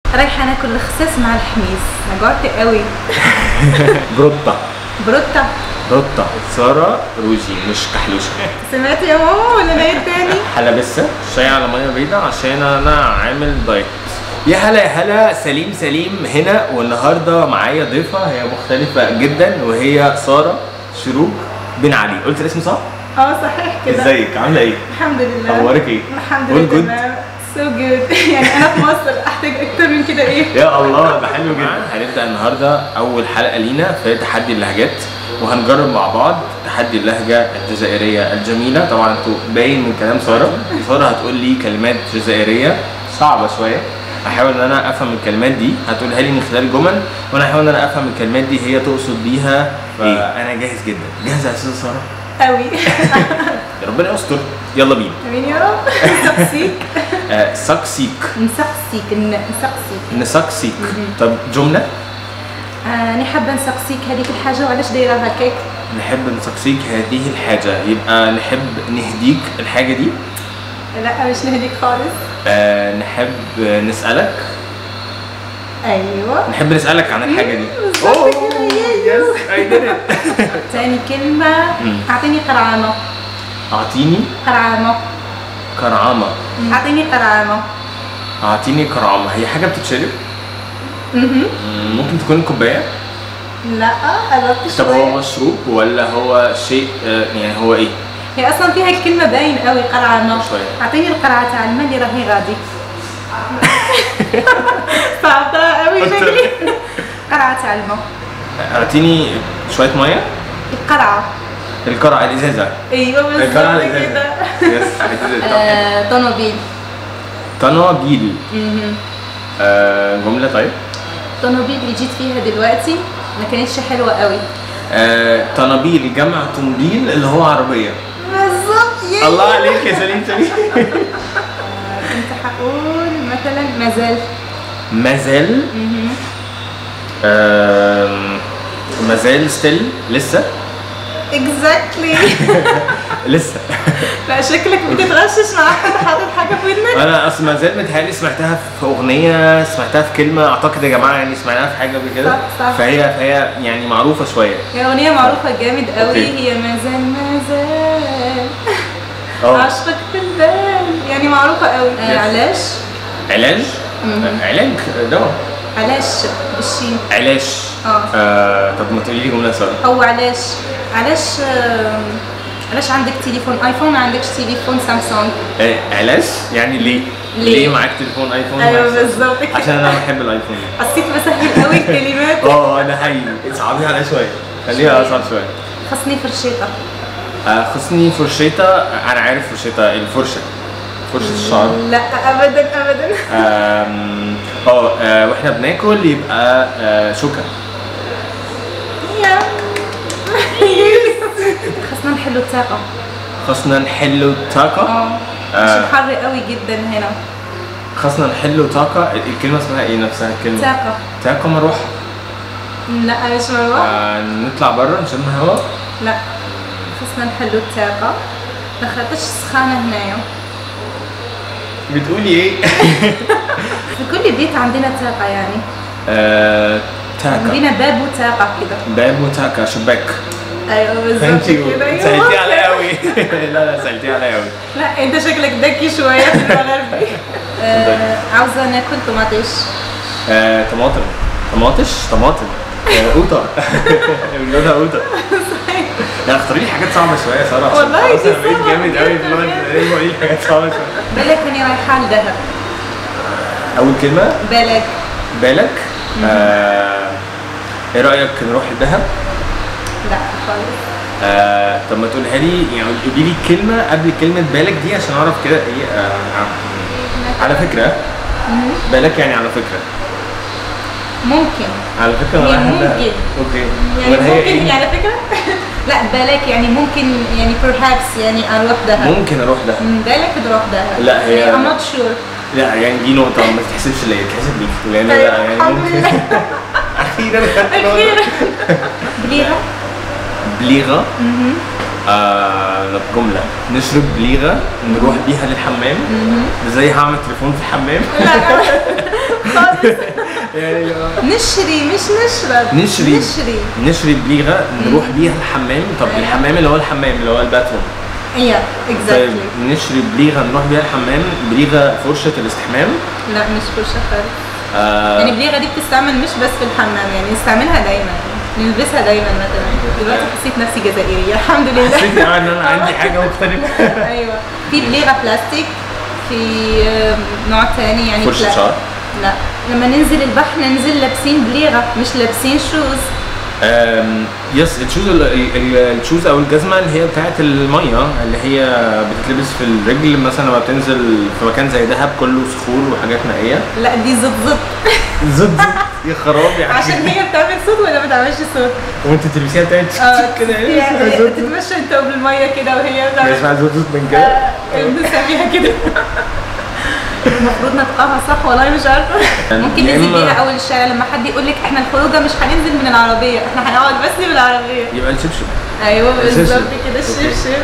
رايحة ناكل الخساس مع الحميز انا جوعت قوي بروتا بروتا بروتا ساره روجي مش كحلوشه سمعت يا ماما ولا انا ايه تاني حلبسه شاي على ميه بيضاء عشان انا عامل دايت يا هلا يا هلا سليم سليم هنا والنهارده معايا ضيفه هي مختلفه جدا وهي ساره شروق بن علي قلت الاسم صح؟ اه صحيح كده ازيك عامله ايه؟ الحمد لله اخبارك ايه؟ الحمد All لله good؟ تمام سو جود يعني انا في مصر احتاج اكتر من كده ايه يا الله ده حلو جدا هنبدا النهارده اول حلقه لينا في تحدي اللهجات وهنجرب مع بعض تحدي اللهجه الجزائريه الجميله طبعا انتوا باين من كلام ساره ساره هتقول لي كلمات جزائريه صعبه شويه هحاول ان انا افهم الكلمات دي هتقولها لي من خلال جمل وانا هحاول ان انا افهم الكلمات دي هي تقصد بيها ايه انا جاهز جدا جاهزه يا استاذه ساره قوي يا ربنا يستر يلا بينا امين يا رب نسقسيك آه ساكسيك نسقسيك ن- نسقسيك نساكسيك طب جمله آه انا حابه نسقسيك هذيك الحاجه وعلاش دايره هكاك نحب نسقسيك هذه الحاجة يبقى نحب نهديك الحاجة دي لا مش نهديك خالص آه نحب نسألك ايوه نحب نسألك عن الحاجة دي بالظبط كده، يايو. يس اي ديد ثاني كلمه مم. اعطيني قرعامه اعطيني قرعامه كرعامة اعطيني قرعامه اعطيني كرعامة هي حاجة بتتشرب مهم. مم، ممكن تكون كوباية لا قربت طب هو شويه مشروب ولا هو شيء آه، يعني هو ايه هي اصلا فيها الكلمه باين قوي قرعامه شوية. اعطيني القرعه تاع الماء اللي راهي غادي صعبتها قوي قلت- شكلي قرعه تاع الماء اعطيني شوية مية القرعه القرعة الازازة ايوه القرعة بالظبط الازازة كده يس I did it. آه، طنوبيل طناجيل مهم. آه، جملة طيب طنوبيل اللي جيت فيها دلوقتي ما كانتش حلوه قوي آه، طنابيل جمع طنبيل اللي هو عربية بالظبط الله عليك يا سليم سليم كنت هقول مثلا مازال مازال مهم. آم، مازال ستيل لسه اكزاكتلي لسه لا شكلك بتتغشش مع حد حاطط حاجه في ودنك انا اصل مازال متهيألي سمعتها في اغنيه سمعتها في كلمه اعتقد يا جماعه يعني سمعناها في حاجه قبل كده صح، صح. فهي فهي يعني معروفه شويه هي اغنيه معروفه جامد قوي أوكي. هي مازال مازال اه عشقك في البال يعني معروفه قوي Yes. علاش علاج مم. علاج دواء علاش بالشين علاج اه آه، طب ما تقولي لي جمله ساره او علاش علاش آم، علاش عندك تليفون ايفون ما عندكش تليفون سامسونج آه، علاج يعني ليه؟ ليه؟ ليه معاك تليفون ايفون ايوه ومعاك سامسونج؟ بالظبط كده. عشان انا بحب الايفون حسيت بسهل قوي الكلمات اه ده حقيقي اصعبيها عليا شويه خليها اصعب شويه خصني فرشيطه آه، خصني فرشيطه انا عارف فرشيطه الفرشه فرشه الشعر لا ابدا ابدا آم، اه آه، واحنا بناكل يبقى آه، شوكه يا خصنا نحلوا الطاقه خصنا نحلوا الطاقه اه آه. عشان حر قوي جدا هنا خصنا نحلوا طاقه الكلمه اسمها ايه نفسها الكلمه طاقه طاقه مروح لا مش مروح آه، نطلع بره نشم هوا لا خصنا نحلوا الطاقه ما خاطرش سخانه هنايا بتقولي ايه في كل بيت عندنا طاقه يعني آه، طاقه عندنا باب وطاقه كده باب وطاقه شباك ايوه بالظبط ثانك يو كده أيوة. سهلتي عليا قوي لا لا سهلتي عليا قوي لا انت شكلك ذكي شويه في المغربي آه، عاوزه ناكل طماطيش آه، طماطم طماطش طماطم آه، قوطه لونها قوطه لا اختاري لي حاجات صعبه شويه يا ساره عشان والله خلاص دي انا بقيت صعبة جامد قوي في جداً اللغه يعني. الجزائريه بقول لي حاجات صعبه شويه بالك اني رايحه لدهب اول كلمه بالك بالك آه، ايه رايك نروح الدهب لا خالص آه، طب ما تقولها لي يعني قولي لي كلمه قبل كلمه بالك دي عشان اعرف كده ايه آه، آه. على فكره بالك يعني على فكره ممكن على فكره هي أنا رايح الدهب. ممكن. اوكي يعني أمال هي ممكن إيه؟ يعني فكرة لا بالك يعني ممكن يعني perhaps يعني اروح دهب ممكن اروح دهب مم، بالك تروح دهب لا، هي- يعني I'm not sure لا يعني دي نقطة ما تتحسبش ليا تتحسب ليك لأن أيوة، لا يعني الحمد ممكن لله. أخيرا خدت أخيرا بليغة بليغة مهم. آه جمله نشرب بليغه نروح بيها للحمام ازاي هعمل تليفون في الحمام لا خالص يعني آه. نشري مش نشرب نشري نشري نشري بليغه نروح بيها الحمام طب أيوة. الحمام اللي هو الحمام اللي هو الباتروم ايوه طيب اكزاكتلي نشري بليغه نروح بيها الحمام بليغه فرشه الاستحمام لا مش فرشه خالص آه يعني بليغه دي بتستعمل مش بس في الحمام يعني نستعملها دايما نلبسها دايما مثلا دلوقتي حسيت نفسي جزائريه الحمد لله حسيت يعني ان انا عندي حاجه مختلفه ايوه في بليغه بلاستيك في آم، نوع تاني يعني فرشة بلا- شعر؟ لا لما ننزل البحر ننزل لابسين بليغه مش لابسين شوز آم، يس الشوز ال- ال- الشوز او الجزمه اللي هي بتاعت الميه اللي هي بتتلبس في الرجل مثلا لما بتنزل في مكان زي دهب كله صخور وحاجات نائيه لا دي زط زط زد يا خرابي عشان هي بتعمل صوت ولا ما بتعملش صوت وانت تلبسيها بتاعت اه كده يعني اسمها زد تتمشى انت بالميه كده وهي بتعمل اسمها زد زد من كده آه، بنسميها كده المفروض نطقها صح والله مش عارفه ممكن يا ننزل إما- بيها اول الشارع لما حد يقول لك احنا الخروجه مش هننزل من العربيه احنا هنقعد بس بالعربيه يبقى الشبشب ايوه بالظبط الشبشب. كده الشبشب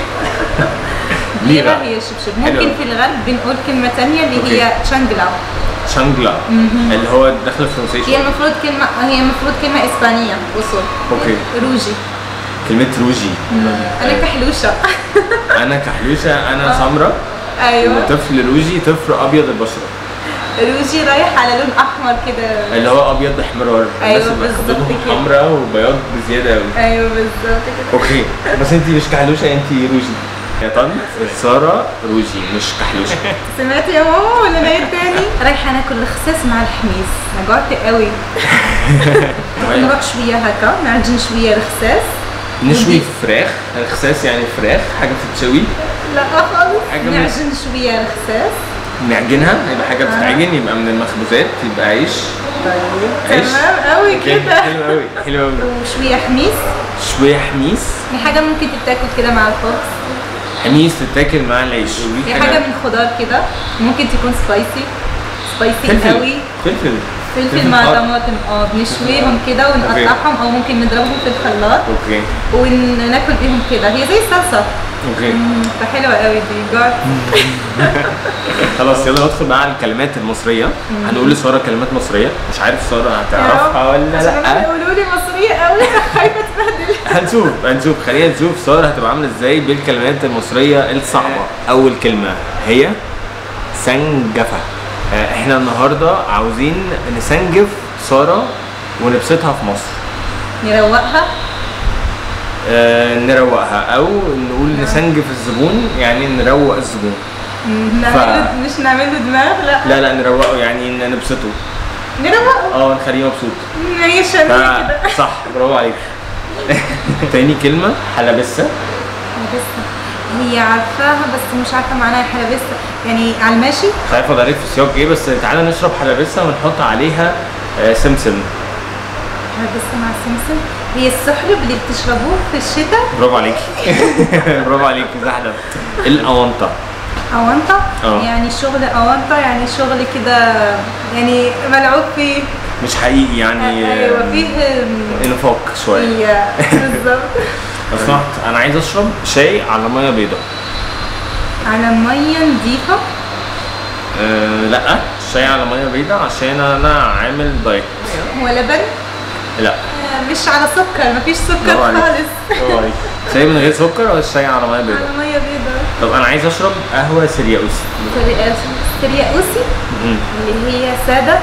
ليه ليرة بقى؟ هي الشبشب حلو. ممكن في الغرب بنقول كلمه تانية اللي هي تشانجلا شانجلا اللي هو الدخل الفرنسي هي شوية. المفروض كلمه هي المفروض كلمه اسبانيه بصوا اوكي روجي كلمة روجي انا كحلوشه انا كحلوشة انا سمرة ايوه وطفل روجي طفل ابيض البشرة روجي رايح على لون احمر كده اللي هو ابيض احمرار أيوة، الناس اللي بالظبط خدودهم كده. حمراء وبياض بزيادة قوي ايوه بالظبط كده اوكي بس انت مش كحلوشة انت روجي يا طنط سارة روجي مش كحلوشة سمعتي يا ماما ولا انا ايه تاني؟ رايحه ناكل الخساس مع الحميز انا جوعت قوي نروح شويه هكا نعجن شويه الخساس نشوي فراخ الخساس يعني فراخ حاجة بتتشوي لا خالص حاجة من- نعجن شويه الخساس نعجنها يبقى حاجة بتتعجن يبقى من المخبوزات يبقى عيش طيب عيش. تمام قوي اوكي، كده حلو قوي حلو قوي وشويه حميز شوية حميس دي حاجه ممكن تتاكل كده مع الخبز حميس تتاكل مع العيش هي حاجه من خضار كده ممكن تكون سبايسي سبايسي فلفل قوي فلفل فلفل مع حار. طماطم اه بنشويهم كده ونقطعهم او ممكن نضربهم في الخلاط اوكي وناكل بيهم كده هي زي الصلصه اوكي مم، فحلوه قوي دي جوعت خلاص يلا ندخل بقى على الكلمات المصرية هنقول لسارة كلمات مصرية مش عارف سارة هتعرفها ولا عشان لا يقولوا لي مصريه قوي خايفه اتبهدل هنشوف هنشوف خلينا نشوف سارة هتبقى عاملة ازاي بالكلمات المصرية الصعبة أول كلمة هي سنجفة آه، احنا النهاردة عاوزين نسنجف سارة ونبسطها في مصر نروقها آه، نروقها او نقول نسنجف الزبون يعني نروق الزبون مم، نعمل له مش نعمل له دماغ لا لا لا نروقه يعني ن- نبسطه نروقه اه نخليه مبسوط مم، هي شامله كده ف- صح برافو عليك تاني كلمة حلبسة حلبسة هي عارفاها بس مش عارفه معناها حلبسة يعني على الماشي مش عارف اقول عليك في السياق ايه بس تعالى نشرب حلبسة ونحط عليها آه، سمسم حلبسة مع السمسم هي السحلب اللي بتشربوه في الشتاء برافو عليكي برافو عليكي زحلب الأونطة أونطة اه. يعني شغل أونطة يعني شغل كده يعني ملعوب فيه مش حقيقي يعني أيوة آه، فيه انفاق شوية هي بالظبط لو سمحت انا عايز اشرب شاي على ميه بيضاء على مية نضيفة أه لا شاي على ميه بيضاء عشان انا عامل دايت هو لبن لا آه، مش على سكر مفيش سكر برافو عليك. خالص برافو عليك. شاي من غير سكر ولا شاي على ميه بيضاء على مية بيضاء طب انا عايز اشرب قهوه سرياوسي ترياقوسي مم. اللي هي سادة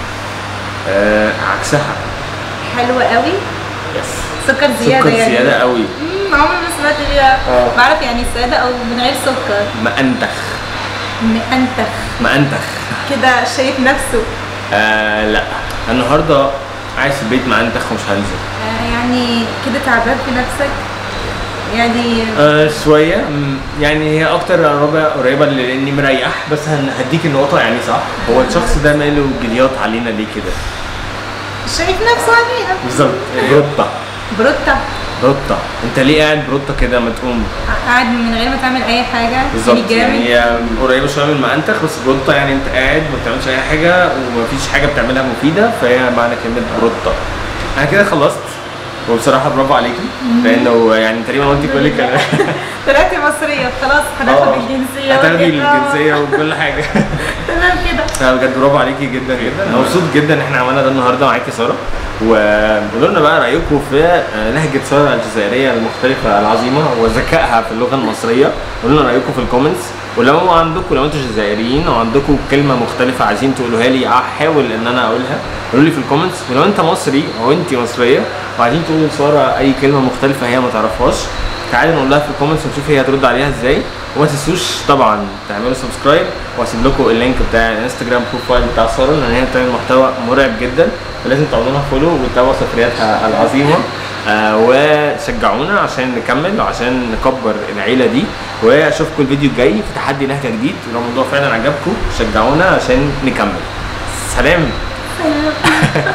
أه عكسها حلوة قوي يس سكر زيادة سكر يعني زياده قوي مم، عمري ما سمعت بيها اه. بعرف يعني سادة أو من غير سكر مأنتخ مأنتخ مأنتخ كده شايف نفسه آه لا النهارده عايز في البيت مأنتخ ومش هنزل آه، يعني كده تعبان في نفسك يعني آه شويه مم، يعني هي اكتر قريبه قريبه لاني مريح بس هن- هديك النقطه يعني صح هو الشخص ده ماله جليات علينا ليه كده شايف نفسه علينا بالظبط بروتا بروتا بروتا انت ليه قاعد بروتا كده ما تقوم قاعد من غير ما تعمل أي حاجة بالظبط يعني يعني جامد هي قريبه شويه من المأنتخ بس بروتا يعني انت قاعد ما بتعملش اي حاجه ومفيش حاجه بتعملها مفيده فهي معنى كلمه بروتا انا كده خلصت وبصراحه برافو عليكي لانه يعني تقريبا قلتي كل الكلام طلعتي مصريه خلاص هناخد آه. الجنسيه هتاخدي والإقامة. الجنسيه وكل حاجه تمام كده لا بجد برافو عليكي جدا جدا انا مبسوط جدا ان احنا عملنا ده النهارده معاكي ساره وقولوا لنا بقى رايكم في آه، لهجه ساره الجزائريه المختلفه العظيمه وذكائها في اللغه المصريه قولوا لنا رايكم في الكومنتس ولو عندكم لو انتوا جزائريين او عندكم كلمه مختلفه عايزين تقولوها لي هحاول ان انا اقولها قولوا لي في الكومنتس ولو انت مصري او انت مصريه وعايزين تقولوا لساره اي كلمه مختلفه هي ما تعرفهاش تعالوا نقول لها في الكومنتس ونشوف هي هترد عليها ازاي وما تنسوش طبعا تعملوا سبسكرايب واسيب لكم اللينك بتاع الانستجرام بروفايل بتاع ساره لان هي بتعمل محتوى مرعب جدا فلازم تعملوا لها فولو وتتابعوا سفرياتها العظيمه آه وشجعونا عشان نكمل وعشان نكبر العيله دي واشوفكم الفيديو الجاي في تحدي لهجه جديد ولو الموضوع فعلا عجبكم شجعونا عشان نكمل سلام